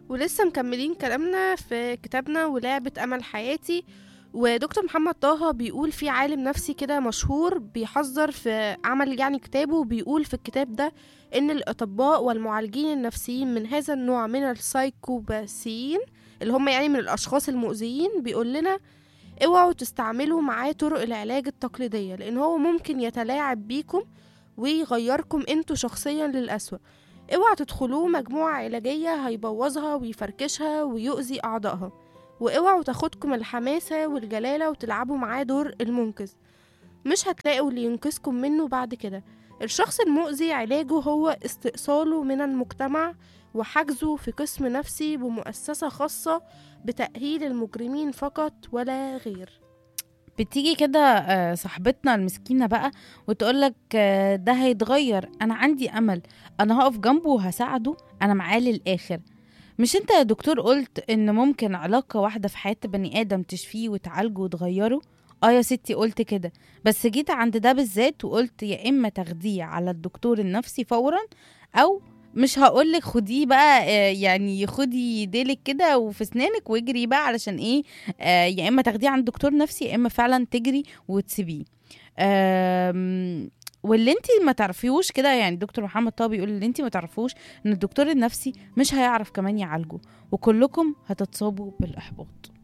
ولسه مكملين كلامنا في كتابنا ولعبة أمل حياتي ودكتور محمد طه بيقول في عالم نفسي كده مشهور بيحذر في عمل يعني كتابه بيقول في الكتاب ده إن الأطباء والمعالجين النفسيين من هذا النوع من السايكوباسيين اللي هم يعني من الأشخاص المؤذيين بيقول لنا اوعوا تستعملوا معاه طرق العلاج التقليدية لأن هو ممكن يتلاعب بيكم ويغيركم انتوا شخصيا للأسوأ اوعى تدخلوه مجموعة علاجية هيبوظها ويفركشها ويؤذي أعضائها واوعوا تاخدكم الحماسة والجلالة وتلعبوا معاه دور المنقذ مش هتلاقوا اللي ينقذكم منه بعد كده الشخص المؤذي علاجه هو استئصاله من المجتمع وحجزه في قسم نفسي بمؤسسة خاصة بتأهيل المجرمين فقط ولا غير بتيجي كده آه، صاحبتنا المسكينة بقى وتقولك آه، ده هيتغير أنا عندي أمل أنا هقف جنبه وهساعده أنا معاه للآخر مش انت يا دكتور قلت ان ممكن علاقة واحدة في حياة بني آدم تشفيه وتعالجه وتغيره اه يا ستي قلت كده بس جيت عند ده بالذات وقلت يا اما تاخديه على الدكتور النفسي فورا او مش هقولك خديه بقى آه، يعني خدي ديلك كده وفي اسنانك واجري بقى علشان ايه آه، يا اما تاخديه عند دكتور نفسي يا اما فعلا تجري وتسيبيه آم، واللي انت ما تعرفيهوش كده يعني دكتور محمد طه بيقول اللي انت ما تعرفوش ان الدكتور النفسي مش هيعرف كمان يعالجه وكلكم هتتصابوا بالاحباط